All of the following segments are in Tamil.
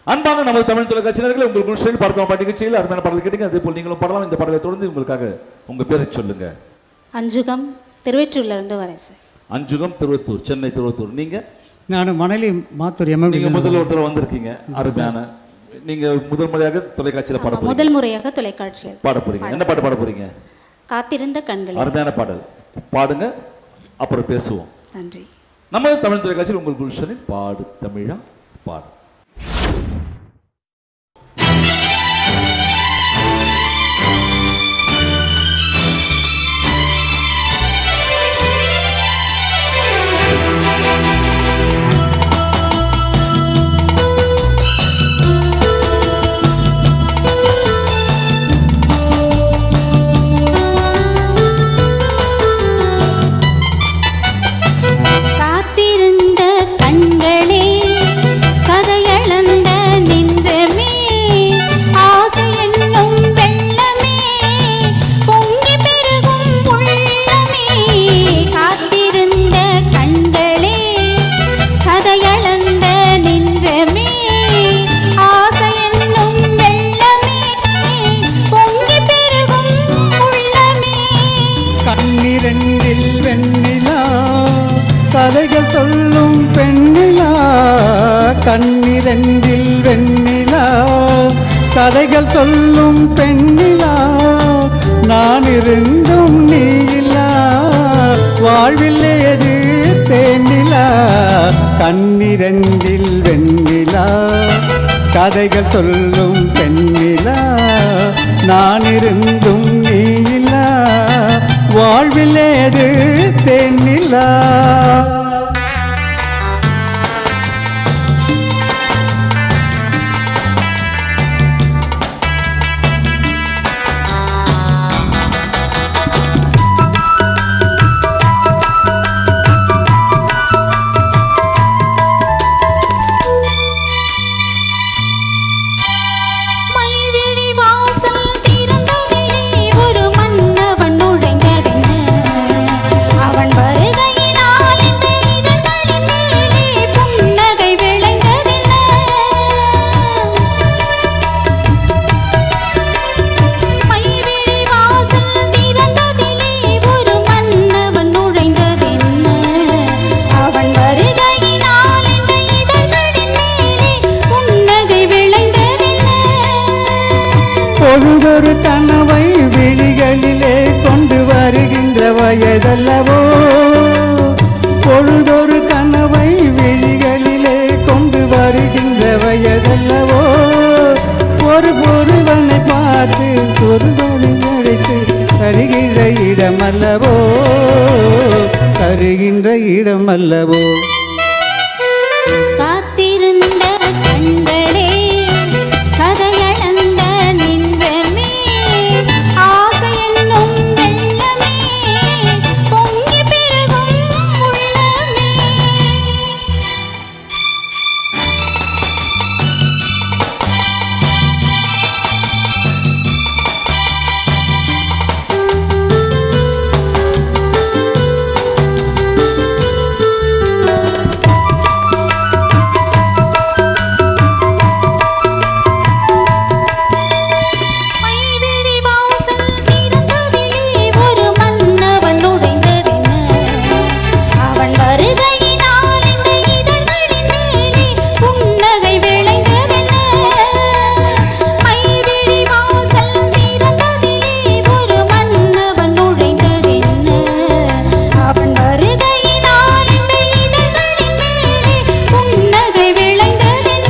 அன்பான நமது தமிழ் தொலைக்காட்சியினர்கள் உங்கள் குல்ஷன் பார்த்தோம் பாட்டு நிகழ்ச்சியில் அருமையான பாடல் கேட்டீங்க அதே போல் நீங்களும் பாடலாம் இந்த பாடலை தொடர்ந்து உங்களுக்காக உங்க பேரை சொல்லுங்க அஞ்சுகம் திருவெற்றூர்லேருந்து வரேன் சார் அஞ்சுகம் திருவத்தூர் சென்னை திருவத்தூர் நீங்க நான் மணலி மாத்தூர் எம்எம் நீங்க முதல் ஒருத்தர் வந்திருக்கீங்க அருமையான நீங்க முதல் முறையாக தொலைக்காட்சியில பாட போறீங்க முதல் முறையாக தொலைக்காட்சியில் பாட போறீங்க என்ன பாட்டு பாட போறீங்க காத்திருந்த கண்களே அருமையான பாடல் பாடுங்க அப்புறம் பேசுவோம் நன்றி நமது தமிழ் தொலைக்காட்சியில் உங்கள் குல்ஷனில் பாடு தமிழா பாடு காத்திருந்த கண்களே கதையளந்த நெஞ்சமே ஆசை என்னும் வெள்ளமே பொங்கி பெருகும் உள்ளமே காத்திருந்த கண்களே கதையளந்த நெஞ்சமே ஆசை என்னும் வெள்ளமே பொங்கி பெருகும் உள்ளமே கண்ணிரண்டில் வெண்ணிலா கதைகள் சொல்லும் பெண்ணிலா கண்ணிரண்டில் வெண்ணிலா கதைகள் சொல்லும் பெண்ணிலா நான் இருந்தும் நீ இல்லா வாழ்வில் ஏது தேனிலா கண்ணிரண்டில் வெண்ணிலா கதைகள் சொல்லும் பெண்ணிலா நான் இருந்தும் நீ இல்லா வாழ்வில் ஏது தேனிலா மைவிழி வாசல் திறந்ததிலே ஒரு மன்னவன் நுழைந்ததென்ன அவன் வருகையினால் இந்த இதழ்களின் மேலே புன்னகை விளைந்ததென்ன மைவிழி வாசல் திறந்ததிலே ஒரு மன்னவன் நுழைந்ததென்ன அவன் வருகையினால் இந்த இதழ்களின் மேலே புன்னகை விளைந்ததென்ன பொழுதொரு கனவை விழிகளிலே கொண்டு வருகின்ற வயதல்லவோ பொழுதொரு கனவை விழிகளிலே கொண்டு வருகின்ற வயதல்லவோ ஒரு பொருவனை பார்த்து ஒருவனை அழைத்து தருகின்ற இடமல்லவோ தருகின்ற இடமல்லவோ காத்திருந்த கண்களே கதையளந்த நெஞ்சமே ஆசை என்னும் வெள்ளமே பொங்கி பெருகும் உள்ளமே மைவிழி வாசல் திறந்ததிலே ஒரு மன்னவன் நுழைந்ததென்ன அவன் வருகையினால் இந்த இதழ்களின் மேலே புன்னகை விளைந்ததென்ன மைவிழி வாசல் திறந்ததிலே ஒரு மன்னவன் நுழைந்ததென்ன அவன் வருகையினால் இந்த இதழ்களின் மேலே புன்னகை விளைந்ததென்ன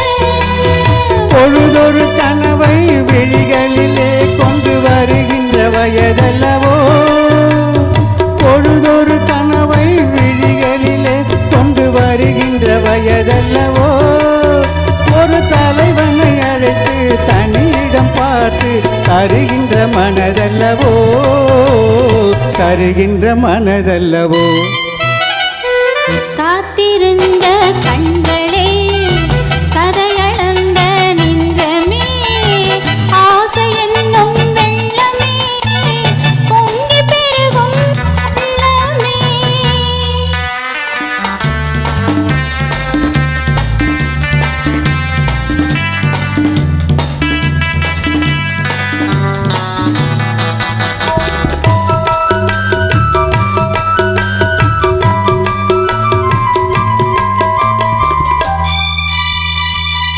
பொழுதொரு கனவை விழிகளிலே கொண்டு வருகின்ற வயதல்லவோ பொழுதொரு கனவை விழிகளிலே கொண்டு வருகின்ற வயதல்லவோ ஒரு தலைவனை அழைத்து தனியிடம் பார்த்து தருகின்ற மனதல்லவோ தருகின்ற மனதல்லவோ காத்திருந்த கண்களே கதையளந்த நெஞ்சமே ஆசை என்னும் வெள்ளமே பொங்கி பெருகும் உள்ளமே